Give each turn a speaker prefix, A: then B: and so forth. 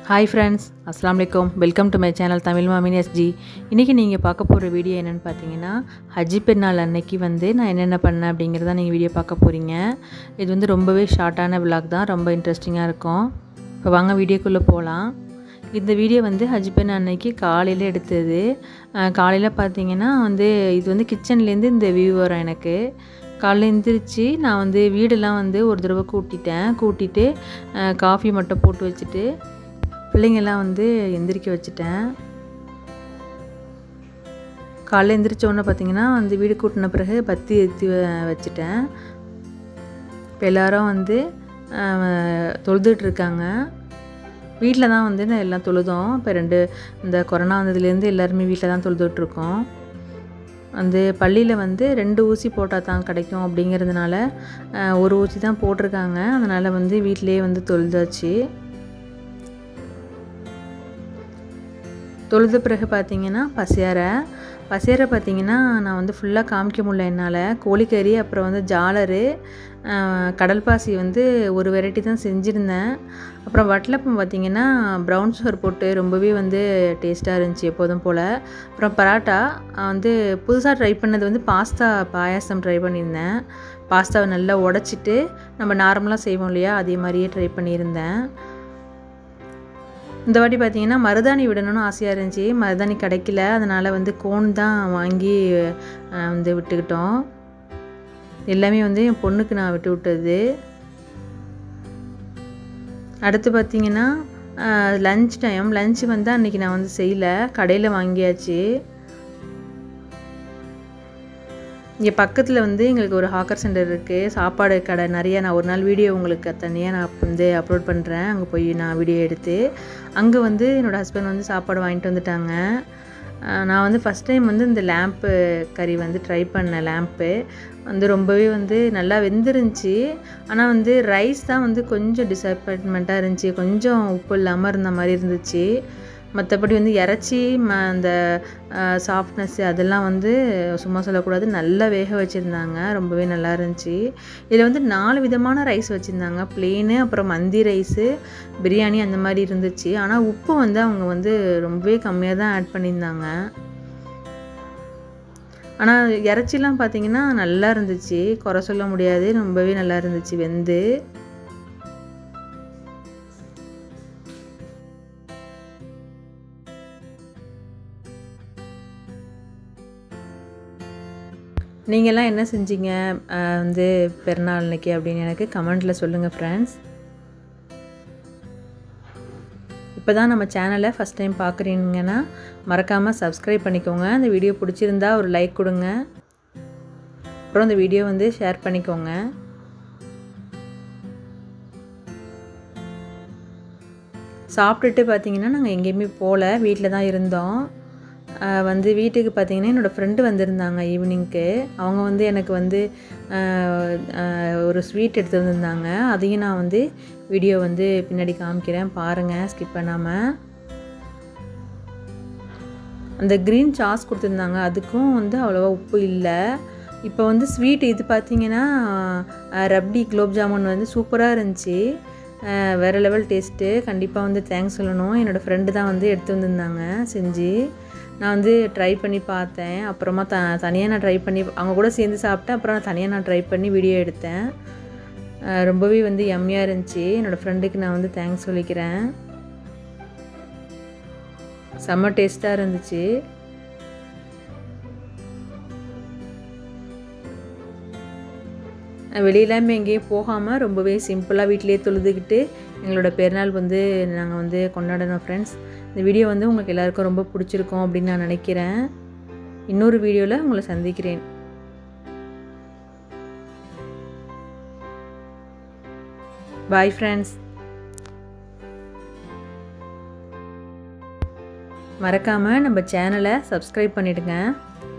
A: hi friends அஸ்லாம் வலைக்கம் welcome to my channel Tamil மாமின் எஸ்ஜி இன்றைக்கி நீங்கள் பார்க்க போகிற வீடியோ என்னென்னு பார்த்தீங்கன்னா ஹஜ்ஜி பெருநாள் அன்னைக்கு வந்து நான் என்னென்ன பண்ணேன் அப்படிங்கிறத நீங்கள் வீடியோ பார்க்க போகிறீங்க இது வந்து ரொம்பவே ஷார்ட்டான விலாக் தான் ரொம்ப இன்ட்ரெஸ்டிங்காக இருக்கும் இப்போ வாங்க வீடியோக்குள்ளே போகலாம் இந்த வீடியோ வந்து ஹஜ் பெருநாள் அன்னைக்கு காலையில் எடுத்தது காலையில் பார்த்தீங்கன்னா வந்து இது வந்து கிச்சன்லேருந்து இந்த வியூ வரும் எனக்கு காலைல எந்திரிச்சு நான் வந்து வீடெல்லாம் வந்து ஒரு தடவை கூட்டிட்டேன் கூட்டிட்டு காஃபி மட்டும் போட்டு வச்சுட்டு பிள்ளைங்கெல்லாம் வந்து எந்திரிக்க வச்சுட்டேன் காலைல எந்திரிச்ச உடனே பார்த்தீங்கன்னா வந்து வீடு கூட்டின பிறகு பத்தி ஏற்றி வச்சுட்டேன் இப்போ எல்லோரும் வந்து தொழுதுட்டு இருக்காங்க வீட்டில் தான் வந்து நான் எல்லாம் தொழுதோம் இப்போ ரெண்டு இந்த கொரோனா வந்ததுலேருந்து எல்லாருமே வீட்டில் தான் தொழுதுட்ருக்கோம் வந்து பள்ளியில் வந்து ரெண்டு ஊசி போட்டால் தான் கிடைக்கும் அப்படிங்கிறதுனால ஒரு ஊசி தான் போட்டிருக்காங்க அதனால் வந்து வீட்டிலே வந்து தொழுதாச்சு தொழுத பிறகு பார்த்தீங்கன்னா பசியாரை பசியாரை பார்த்தீங்கன்னா நான் வந்து ஃபுல்லாக காமிக்க முடியல என்னால் கோழிக்கறி அப்புறம் வந்து ஜாலரு கடல் பாசி வந்து ஒரு வெரைட்டி தான் செஞ்சுருந்தேன் அப்புறம் வட்டலப்பம் பார்த்திங்கன்னா ப்ரௌன் சுகர் போட்டு ரொம்பவே வந்து டேஸ்ட்டாக இருந்துச்சு எப்போதும் போல் அப்புறம் பராட்டா வந்து புதுசாக ட்ரை பண்ணது வந்து பாஸ்தா பாயாசம் ட்ரை பண்ணியிருந்தேன் பாஸ்தாவை நல்லா உடச்சிட்டு நம்ம நார்மலாக செய்வோம் இல்லையா அதே மாதிரியே ட்ரை பண்ணியிருந்தேன் இந்த வாட்டி பார்த்தீங்கன்னா மருதாணி விடணும்னு ஆசையாக இருந்துச்சு மருதாணி கிடைக்கல அதனால் வந்து கோன் தான் வாங்கி வந்து விட்டுக்கிட்டோம் எல்லாமே வந்து என் பொண்ணுக்கு நான் விட்டு விட்டது அடுத்து பார்த்திங்கன்னா லஞ்ச் டைம் லஞ்ச் வந்து அன்றைக்கி நான் வந்து செய்யலை கடையில் வாங்கியாச்சு இங்கே பக்கத்தில் வந்து எங்களுக்கு ஒரு ஹாக்கர் சென்டர் இருக்குது சாப்பாடு கடை நிறையா நான் ஒரு நாள் வீடியோ உங்களுக்கு தனியாக நான் வந்து அப்லோட் பண்ணுறேன் அங்கே போய் நான் வீடியோ எடுத்து அங்கே வந்து என்னோடய ஹஸ்பண்ட் வந்து சாப்பாடு வாங்கிட்டு வந்துட்டாங்க நான் வந்து ஃபஸ்ட் டைம் வந்து இந்த லேம்ப்பு கறி வந்து ட்ரை பண்ணேன் லேம்ப்பு வந்து ரொம்பவே வந்து நல்லா வெந்துருந்துச்சு ஆனால் வந்து ரைஸ் தான் வந்து கொஞ்சம் டிசப்பாயின்மெண்ட்டாக இருந்துச்சு கொஞ்சம் உப்பு இல்லாமல் இருந்த மாதிரி இருந்துச்சு மற்றபடி வந்து இறச்சி ம அந்த சாஃப்ட்னஸ்ஸு அதெல்லாம் வந்து சும்மா சொல்லக்கூடாது நல்லா வேக வச்சுருந்தாங்க ரொம்பவே நல்லா இருந்துச்சு இதில் வந்து நாலு விதமான ரைஸ் வச்சுருந்தாங்க பிளெயினு அப்புறம் மந்தி ரைஸு பிரியாணி அந்த மாதிரி இருந்துச்சு ஆனால் உப்பு வந்து அவங்க வந்து ரொம்பவே கம்மியாக தான் ஆட் பண்ணியிருந்தாங்க ஆனால் இறச்சிலாம் பார்த்திங்கன்னா நல்லா இருந்துச்சு குறை சொல்ல முடியாது ரொம்பவே நல்லா இருந்துச்சு வெந்து நீங்கள்லாம் என்ன செஞ்சீங்க வந்து பெருநாள் அன்னைக்கு அப்படின்னு எனக்கு கமெண்ட்டில் சொல்லுங்கள் ஃப்ரெண்ட்ஸ் இப்போ தான் நம்ம சேனலை ஃபஸ்ட் டைம் பார்க்குறீங்கன்னா மறக்காமல் சப்ஸ்கிரைப் பண்ணிக்கோங்க அந்த வீடியோ பிடிச்சிருந்தா ஒரு லைக் கொடுங்க அப்புறம் இந்த வீடியோ வந்து ஷேர் பண்ணிக்கோங்க சாப்பிட்டுட்டு பார்த்தீங்கன்னா நாங்கள் எங்கேயுமே போகல வீட்டில் தான் இருந்தோம் வந்து வீட்டுக்கு பார்த்தீங்கன்னா என்னோடய ஃப்ரெண்டு வந்திருந்தாங்க ஈவினிங்க்கு அவங்க வந்து எனக்கு வந்து ஒரு ஸ்வீட் எடுத்து வந்திருந்தாங்க அதையும் நான் வந்து வீடியோ வந்து பின்னாடி காமிக்கிறேன் பாருங்கள் ஸ்கிப் பண்ணாமல் அந்த க்ரீன் சாஸ் கொடுத்துருந்தாங்க அதுக்கும் வந்து அவ்வளோவா உப்பு இல்லை இப்போ வந்து ஸ்வீட் இது பார்த்தீங்கன்னா ரப்டி குலோப் ஜாமுன் வந்து சூப்பராக இருந்துச்சு வேறு லெவல் டேஸ்ட்டு கண்டிப்பாக வந்து தேங்க்ஸ் சொல்லணும் என்னோடய ஃப்ரெண்டு தான் வந்து எடுத்து வந்திருந்தாங்க செஞ்சு நான் வந்து ட்ரை பண்ணி பார்த்தேன் அப்புறமா த தனியாக நான் ட்ரை பண்ணி அவங்க கூட சேர்ந்து சாப்பிட்டேன் அப்புறம் நான் தனியாக நான் ட்ரை பண்ணி வீடியோ எடுத்தேன் ரொம்பவே வந்து எம்மியாக இருந்துச்சு என்னோடய ஃப்ரெண்டுக்கு நான் வந்து தேங்க்ஸ் சொல்லிக்கிறேன் செம்ம டேஸ்ட்டாக இருந்துச்சு வெளியிலாமல் எங்கேயும் போகாமல் ரொம்பவே சிம்பிளாக வீட்டிலே தொழுதுகிட்டு எங்களோட பெருநாள் வந்து நாங்கள் வந்து கொண்டாடணும் ஃப்ரெண்ட்ஸ் இந்த வீடியோ வந்து உங்களுக்கு எல்லாருக்கும் ரொம்ப பிடிச்சிருக்கும் அப்படின்னு நான் நினைக்கிறேன் இன்னொரு வீடியோவில் உங்களை சந்திக்கிறேன் பாய் ஃப்ரெண்ட்ஸ் மறக்காமல் நம்ம சேனலை சப்ஸ்கிரைப் பண்ணிவிடுங்க